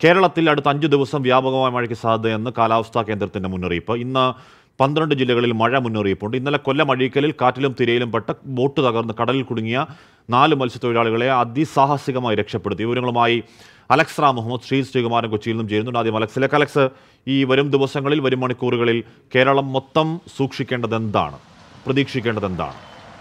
കേരളത്തിൽ അടുത്ത അഞ്ച് ദിവസം വ്യാപകമായ മഴയ്ക്ക് സാധ്യതയെന്ന് കാലാവസ്ഥാ കേന്ദ്രത്തിന്റെ മുന്നറിയിപ്പ് ഇന്ന് പന്ത്രണ്ട് ജില്ലകളിൽ മഴ മുന്നറിയിപ്പുണ്ട് ഇന്നലെ കൊല്ലം അഴീക്കലിൽ കാറ്റിലും തിരയിലും പെട്ട ബോട്ട് തകർന്ന് കടലിൽ കുടുങ്ങിയ നാല് മത്സ്യത്തൊഴിലാളികളെ അതിസാഹസികമായി രക്ഷപ്പെടുത്തി വിവരങ്ങളുമായി അലക്സ് റാം മുഹമ്മദ് ശ്രീ ശ്രീകുമാരൻ കൊച്ചിയിൽ നിന്നും ചേരുന്നുണ്ട് ആദ്യം അലക്സിലേക്ക് അലക്സ് ഈ വരും ദിവസങ്ങളിൽ വരും മണിക്കൂറുകളിൽ കേരളം മൊത്തം സൂക്ഷിക്കേണ്ടത് എന്താണ് പ്രതീക്ഷിക്കേണ്ടത് എന്താണ്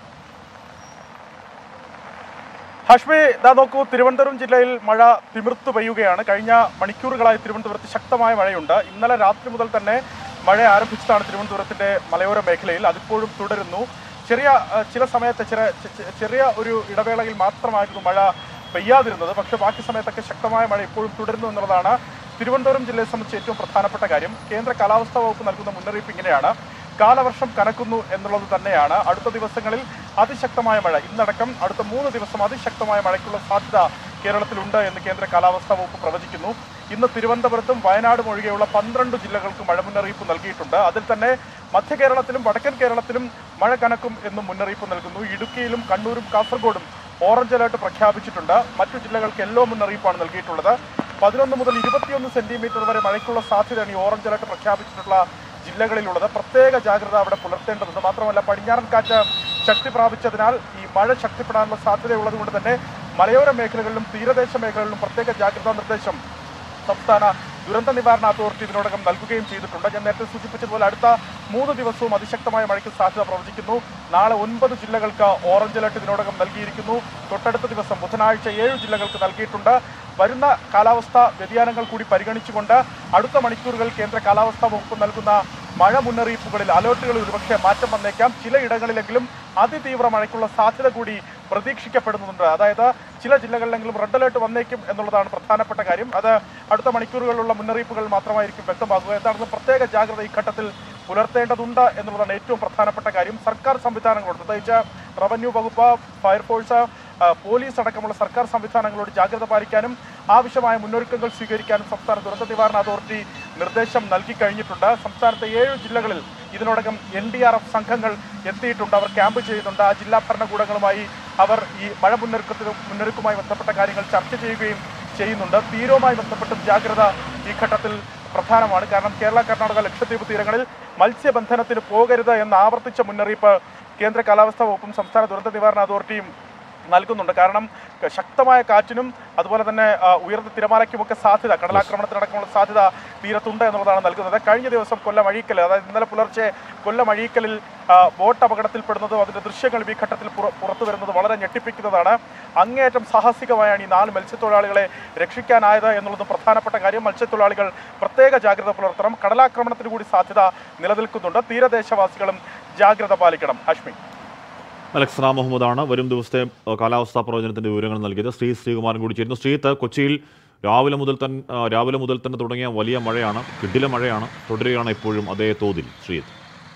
ഹാഷ്മി ഇതാ നോക്കൂ തിരുവനന്തപുരം ജില്ലയിൽ മഴ തിമിർത്തു പെയ്യുകയാണ് കഴിഞ്ഞ മണിക്കൂറുകളായി തിരുവനന്തപുരത്ത് ശക്തമായ മഴയുണ്ട് ഇന്നലെ രാത്രി മുതൽ തന്നെ മഴ ആരംഭിച്ചതാണ് തിരുവനന്തപുരത്തിന്റെ മലയോര മേഖലയിൽ അതിപ്പോഴും തുടരുന്നു ചെറിയ അഹ്, ചില സമയത്ത് ചെറിയ ചെ- ചെറിയ ഒരു ഇടവേളയിൽ മാത്രമായിരുന്നു മഴ പെയ്യാതിരുന്നത് പക്ഷേ ബാക്കി സമയത്തൊക്കെ ശക്തമായ മഴ ഇപ്പോഴും തുടരുന്നു എന്നുള്ളതാണ് തിരുവനന്തപുരം ജില്ലയെ സംബന്ധിച്ച് ഏറ്റവും പ്രധാനപ്പെട്ട കാര്യം കേന്ദ്ര കാലാവസ്ഥാ വകുപ്പ് നൽകുന്ന മുന്നറിയിപ്പ് ഇങ്ങനെയാണ് കാലവർഷം കനക്കുന്നു എന്നുള്ളത് തന്നെയാണ് അടുത്ത ദിവസങ്ങളിൽ അതിശക്തമായ മഴ ഇന്നടക്കം അടുത്ത മൂന്ന് ദിവസം അതിശക്തമായ മഴയ്ക്കുള്ള സാധ്യത കേരളത്തിലുണ്ട് എന്ന് കേന്ദ്ര കാലാവസ്ഥാ വകുപ്പ് പ്രവചിക്കുന്നു ഇന്ന് തിരുവനന്തപുരത്തും വയനാടും ഒഴികെയുള്ള പന്ത്രണ്ട് ജില്ലകൾക്ക് മഴ മുന്നറിയിപ്പ് നൽകിയിട്ടുണ്ട് അതിൽ തന്നെ മധ്യ കേരളത്തിലും വടക്കൻ കേരളത്തിലും മഴ കനക്കും എന്നും മുന്നറിയിപ്പ് നൽകുന്നു ഇടുക്കിയിലും കണ്ണൂരും കാസർഗോഡും ഓറഞ്ച് അലർട്ട് പ്രഖ്യാപിച്ചിട്ടുണ്ട് മറ്റു ജില്ലകൾക്ക് യെല്ലോ മുന്നറിയിപ്പാണ് നൽകിയിട്ടുള്ളത് പതിനൊന്ന് മുതൽ ഇരുപത്തിയൊന്ന് സെന്റിമീറ്റർ വരെ മഴയ്ക്കുള്ള സാധ്യതയാണ് ഈ ഓറഞ്ച് അലർട്ട് പ്രഖ്യാപിച്ചിട്ടുള്ള ജില്ലകളിലുള്ളത് പ്രത്യേക ജാഗ്രത അവിടെ പുലർത്തേണ്ടതുണ്ട് മാത്രമല്ല പടിഞ്ഞാറൻ കാറ്റ് ശക്തി പ്രാപിച്ചതിനാൽ ഈ മഴ ശക്തിപ്പെടാനുള്ള സാധ്യതയുള്ളത് കൊണ്ട് തന്നെ മലയോര മേഖലകളിലും തീരദേശ മേഖലകളിലും പ്രത്യേക ജാഗ്രതാ നിർദ്ദേശം സംസ്ഥാന ദുരന്ത നിവാരണ അതോറിറ്റി ഇതിനോടകം നൽകുകയും ചെയ്തിട്ടുണ്ട് ഞാൻ നേരത്തെ സൂചിപ്പിച്ചതുപോലെ അടുത്ത മൂന്ന് ദിവസവും അതിശക്തമായ മഴയ്ക്ക് സാധ്യത പ്രവചിക്കുന്നു നാളെ ഒൻപത് ജില്ലകൾക്ക് ഓറഞ്ച് അലർട്ട് ഇതിനോടകം നൽകിയിരിക്കുന്നു തൊട്ടടുത്ത ദിവസം ബുധനാഴ്ച ഏഴ് ജില്ലകൾക്ക് നൽകിയിട്ടുണ്ട് വരുന്ന കാലാവസ്ഥ വ്യതിയാനങ്ങൾ കൂടി പരിഗണിച്ചുകൊണ്ട് അടുത്ത മണിക്കൂറുകൾ കേന്ദ്ര കാലാവസ്ഥാ വകുപ്പ് നൽകുന്ന മഴ മുന്നറിയിപ്പുകളിൽ അലേർട്ടുകളിൽ ഒരുപക്ഷെ മാറ്റം വന്നേക്കാം ചിലയിടങ്ങളിലെങ്കിലും അതിതീവ്ര മഴയ്ക്കുള്ള സാധ്യത കൂടി പ്രതീക്ഷിക്കപ്പെടുന്നുണ്ട് അതായത് ചില ജില്ലകളിലെങ്കിലും റെഡ് അലേർട്ട് വന്നേക്കും എന്നുള്ളതാണ് പ്രധാനപ്പെട്ട കാര്യം അത് അടുത്ത മണിക്കൂറുകളിലുള്ള മുന്നറിയിപ്പുകൾ മാത്രമായിരിക്കും വ്യക്തമാകുക എന്താണെന്ന് പ്രത്യേക ജാഗ്രത ഈ ഘട്ടത്തിൽ പുലർത്തേണ്ടതുണ്ട് എന്നുള്ളതാണ് ഏറ്റവും പ്രധാനപ്പെട്ട കാര്യം സർക്കാർ സംവിധാനങ്ങളോട് പ്രത്യേകിച്ച് റവന്യൂ വകുപ്പ് ഫയർഫോഴ്സ് ആ, പോലീസ് അടക്കമുള്ള സർക്കാർ സംവിധാനങ്ങളോട് ജാഗ്രത പാലിക്കാനും ആവശ്യമായ മുന്നൊരുക്കങ്ങൾ സ്വീകരിക്കാനും സംസ്ഥാന ദുരന്ത നിവാരണ അതോറിറ്റി നിർദ്ദേശം നൽകി കഴിഞ്ഞിട്ടുണ്ട് സംസ്ഥാനത്തെ ഏഴ് ജില്ലകളിൽ ഇതിനോടകം എൻ ഡി ആർ എഫ് സംഘങ്ങൾ എത്തിയിട്ടുണ്ട് അവർ ക്യാമ്പ് ചെയ്യുന്നുണ്ട് ആ ജില്ലാ ഭരണകൂടങ്ങളുമായി അവർ ഈ മഴ മുന്നൊരുക്കത്തിന് മുന്നൊരുക്കവുമായി ബന്ധപ്പെട്ട കാര്യങ്ങൾ ചർച്ച ചെയ്യുകയും ചെയ്യുന്നുണ്ട് തീരവുമായി ബന്ധപ്പെട്ടും ജാഗ്രത ഈ ഘട്ടത്തിൽ പ്രധാനമാണ് കാരണം കേരള കർണാടക ലക്ഷദ്വീപ് തീരങ്ങളിൽ മത്സ്യബന്ധനത്തിന് പോകരുത് എന്ന ആവർത്തിച്ച മുന്നറിയിപ്പ് കേന്ദ്ര കാലാവസ്ഥാ വകുപ്പും സംസ്ഥാന ദുരന്ത നിവാരണ അതോറിറ്റിയും നൽകുന്നുണ്ട് കാരണം ക- ശക്തമായ കാറ്റിനും അതുപോലെ തന്നെ ആ, ഉയർന്ന തിരമാലയ്ക്കുമൊക്കെ സാധ്യത കടലാക്രമണത്തിനടക്കമുള്ള സാധ്യത തീരത്തുണ്ട് എന്നുള്ളതാണ് നൽകുന്നത് കഴിഞ്ഞ ദിവസം കൊല്ലം അഴീക്കൽ അതായത് ഇന്നലെ പുലർച്ചെ കൊല്ലം അഴീക്കലിൽ ആ, ബോട്ട് അപകടത്തിൽപ്പെടുന്നതും അതിന്റെ ദൃശ്യങ്ങൾ ഈ ഘട്ടത്തിൽ പുറ- പുറത്തു വരുന്നത് വളരെ ഞെട്ടിപ്പിക്കുന്നതാണ് അങ്ങേയറ്റം സാഹസികമായാണ് ഈ നാല് മത്സ്യത്തൊഴിലാളികളെ രക്ഷിക്കാനായത് എന്നുള്ളത് പ്രധാനപ്പെട്ട കാര്യം മത്സ്യത്തൊഴിലാളികൾ പ്രത്യേക ജാഗ്രത പുലർത്തണം കടലാക്രമണത്തിന് കൂടി സാധ്യത നിലനിൽക്കുന്നുണ്ട് തീരദേശവാസികളും ജാഗ്രത പാലിക്കണം അശ്മി അലക്സ് റാം മുഹമ്മദാണ് വരും ദിവസത്തെ ഏഹ്, കാലാവസ്ഥാ പ്രവചനത്തിന്റെ വിവരങ്ങൾ നൽകിയത് ശ്രീ ശ്രീകുമാരൻ കൂടി ചേരുന്നു ശ്രീത്ത് കൊച്ചിയിൽ രാവിലെ മുതൽ തന്നെ ആ, രാവിലെ മുതൽ തന്നെ തുടങ്ങിയ വലിയ മഴയാണ് കിടില മഴയാണ് തുടരുകയാണ് ഇപ്പോഴും അതേ തോതിൽ ശ്രീത്ത്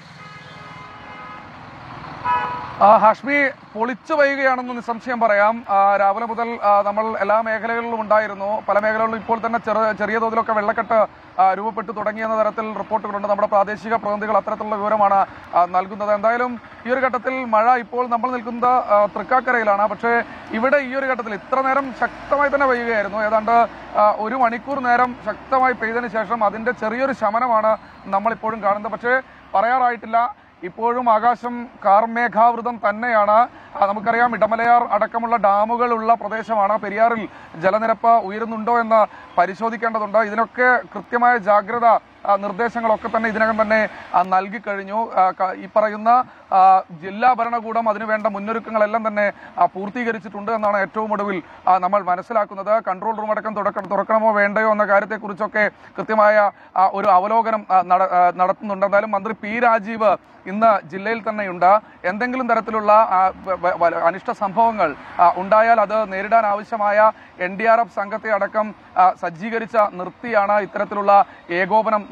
ആ, ഹാഷ്മി പൊളിച്ചു പെയ്യുകയാണെന്ന് നിസ്സംശയം പറയാം ആ, രാവിലെ മുതൽ ആ, നമ്മൾ എല്ലാ മേഖലകളിലും ഉണ്ടായിരുന്നു പല മേഖലകളിലും ഇപ്പോൾ തന്നെ ചെറു ചെറിയ തോതിലൊക്കെ വെള്ളക്കെട്ട് ആ, രൂപപ്പെട്ടു തുടങ്ങിയെന്ന തരത്തിൽ റിപ്പോർട്ടുകളുണ്ട് നമ്മുടെ പ്രാദേശിക പ്രതിനിധികൾ അത്തരത്തിലുള്ള വിവരമാണ് ആ, നൽകുന്നത് എന്തായാലും ഈ ഒരു ഘട്ടത്തിൽ മഴ ഇപ്പോൾ നമ്മൾ നിൽക്കുന്നത് ആ, തൃക്കാക്കരയിലാണ് പക്ഷേ ഇവിടെ ഈ ഒരു ഘട്ടത്തിൽ ഇത്ര നേരം ശക്തമായി തന്നെ പെയ്യുകയായിരുന്നു ഏതാണ്ട് ആ, ഒരു മണിക്കൂർ നേരം ശക്തമായി പെയ്തതിന് ശേഷം അതിന്റെ ചെറിയൊരു ശമനമാണ് നമ്മളിപ്പോഴും കാണുന്നത് പക്ഷേ പറയാറായിട്ടില്ല ഇപ്പോഴും ആകാശം കാർമേഘാവൃതം തന്നെയാണ് ആ, നമുക്കറിയാം ഇടമലയാർ അടക്കമുള്ള ഡാമുകളുള്ള പ്രദേശമാണ് പെരിയാറിൽ ജലനിരപ്പ് ഉയരുന്നുണ്ടോ എന്ന് പരിശോധിക്കേണ്ടതുണ്ട് ഇതിനൊക്കെ കൃത്യമായ ജാഗ്രത ആ, നിർദ്ദേശങ്ങളൊക്കെ തന്നെ ഇതിനകം തന്നെ ആ, നൽകി കഴിഞ്ഞു ആ, ക- ഈ പറയുന്ന ആ, ജില്ലാ ഭരണകൂടം അതിനുവേണ്ട മുന്നൊരുക്കങ്ങളെല്ലാം തന്നെ ആ, പൂർത്തീകരിച്ചിട്ടുണ്ട് എന്നാണ് ഏറ്റവും ഒടുവിൽ ആ, നമ്മൾ മനസ്സിലാക്കുന്നത് കൺട്രോൾ റൂം അടക്കം തുടക്ക- തുറക്കണമോ വേണ്ടയോ എന്ന കാര്യത്തെക്കുറിച്ചൊക്കെ കൃത്യമായ ആ, ഒരു അവലോകനം ആ, നട- ആ, നടത്തുന്നുണ്ട് എന്തായാലും മന്ത്രി പി രാജീവ് ഇന്ന് ജില്ലയിൽ തന്നെയുണ്ട് എന്തെങ്കിലും തരത്തിലുള്ള ആ, വ- വ- വ- അനിഷ്ട സംഭവങ്ങൾ ആ, ഉണ്ടായാൽ അത് നേരിടാൻ ആവശ്യമായ എൻ ഡി ആർ എഫ് സംഘത്തെ അടക്കം ആ, സജ്ജീകരിച്ച നിർത്തിയാണ് ഇത്തരത്തിലുള്ള ഏകോപനം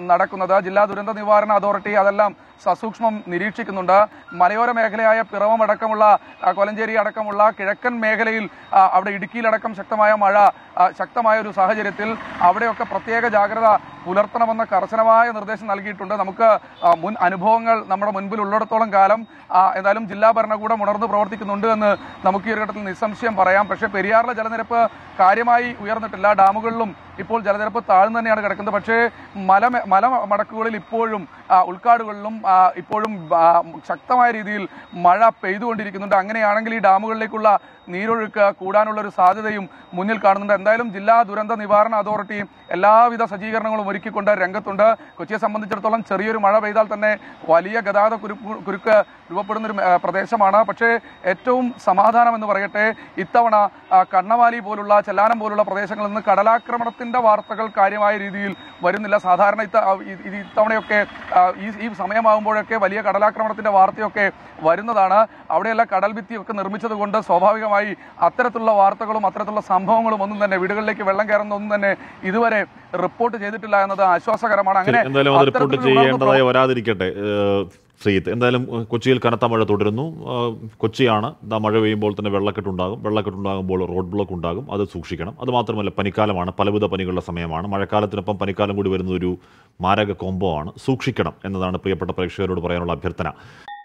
നടക്കുന്നത് ജില്ലാ ദുരന്ത നിവാരണ അതോറിറ്റി അതെല്ലാം സസൂക്ഷ്മം നിരീക്ഷിക്കുന്നുണ്ട് മലയോര മേഖലയായ പിറവം അടക്കമുള്ള ആ, കൊലഞ്ചേരി അടക്കമുള്ള കിഴക്കൻ മേഖലയിൽ ആ, അവിടെ ഇടുക്കിയിലടക്കം ശക്തമായ മഴ ആ, ശക്തമായ ഒരു സാഹചര്യത്തിൽ അവിടെയൊക്കെ പ്രത്യേക ജാഗ്രത പുലർത്തണമെന്ന കർശനമായ നിർദ്ദേശം നൽകിയിട്ടുണ്ട് നമുക്ക് ആ, മുൻ അനുഭവങ്ങൾ നമ്മുടെ മുൻപിൽ ഉള്ളിടത്തോളം കാലം ആ, എന്തായാലും ജില്ലാ ഭരണകൂടം ഉണർന്ന് പ്രവർത്തിക്കുന്നുണ്ട് എന്ന് നമുക്ക് ഈ ഒരു ഘട്ടത്തിൽ നിസ്സംശയം പറയാം പക്ഷേ പെരിയാറിലെ ജലനിരപ്പ് കാര്യമായി ഉയർന്നിട്ടില്ല ഡാമുകളിലും ഇപ്പോൾ ജലനിരപ്പ് താഴ്ന്നു തന്നെയാണ് കിടക്കുന്നത് പക്ഷേ മല മല മടക്കുകളിൽ ഇപ്പോഴും ആ, ഉൾക്കാടുകളിലും ആ, ഇപ്പോഴും ആ, ശക്തമായ രീതിയിൽ മഴ പെയ്തുകൊണ്ടിരിക്കുന്നുണ്ട് അങ്ങനെയാണെങ്കിൽ ഈ ഡാമുകളിലേക്കുള്ള നീരൊഴുക്ക് കൂടാനുള്ള ഒരു സാധ്യതയും മുന്നിൽ കാണുന്നുണ്ട് എന്തായാലും ജില്ലാ ദുരന്ത നിവാരണ അതോറിറ്റി എല്ലാവിധ സജ്ജീകരണങ്ങളും ഒരുക്കിക്കൊണ്ട് രംഗത്തുണ്ട് കൊച്ചിയെ സംബന്ധിച്ചിടത്തോളം ചെറിയൊരു മഴ പെയ്താൽ തന്നെ വലിയ ഗതാഗത കുരുക്ക് കുരുക്ക് രൂപപ്പെടുന്ന ഒരു പ്രദേശമാണ് പക്ഷേ ഏറ്റവും സമാധാനം എന്ന് പറയട്ടെ ഇത്തവണ ആ, കണ്ണവാലി പോലുള്ള ചെല്ലാനം പോലുള്ള പ്രദേശങ്ങളിൽ നിന്ന് കടലാക്രമണത്തിന്റെ വാർത്തകൾ കാര്യമായ രീതിയിൽ വരുന്നില്ല സാധാരണ ഇത്ത ആ, ഇ- ഇത് ഇത്തവണയൊക്കെ ആ, ഈ ഈ സമയമാകുമ്പോഴൊക്കെ വലിയ കടലാക്രമണത്തിന്റെ വാർത്തയൊക്കെ വരുന്നതാണ് അവിടെയുള്ള കടൽ ഭിത്തിയൊക്കെ നിർമ്മിച്ചത് കൊണ്ട് സ്വാഭാവികമായി അത്തരത്തിലുള്ള വാർത്തകളും അത്തരത്തിലുള്ള സംഭവങ്ങളും ഒന്നും തന്നെ വീടുകളിലേക്ക് വെള്ളം കയറുന്ന ഒന്നും തന്നെ ഇതുവരെ റിപ്പോർട്ട് ചെയ്തിട്ടില്ല എന്നത് ആശ്വാസകരമാണ് അങ്ങനെ ശരി, എന്തായാലും അത് റിപ്പോർട്ട് അത്തരത്തിലൊരു ഉണർവ് ചെയ്യേണ്ടതായി വരാതിരിക്കട്ടെ ഏഹ്, ശ്രീജിത്ത് എന്തായാലും ഏഹ്, കൊച്ചിയിൽ കനത്ത മഴ തുടരുന്നു ഏഹ്, കൊച്ചിയാണ് ദാ മഴ പെയ്യുമ്പോൾ തന്നെ വെള്ളക്കെട്ടുണ്ടാകും വെള്ളക്കെട്ടുണ്ടാകുമ്പോൾ റോഡ് ബ്ലോക്ക് ഉണ്ടാകും അത് സൂക്ഷിക്കണം അത് മാത്രമല്ല പനിക്കാലമാണ് പലവിധ പനികളുടെ സമയമാണ് മഴക്കാലത്തിനൊപ്പം പനിക്കാലം കൂടി വരുന്ന ഒരു മാരക കോംബോ ആണ് സൂക്ഷിക്കണം എന്നതാണ് പ്രിയപ്പെട്ട പ്രേക്ഷകരോട് പറയാനുള്ള അഭ്യർത്ഥന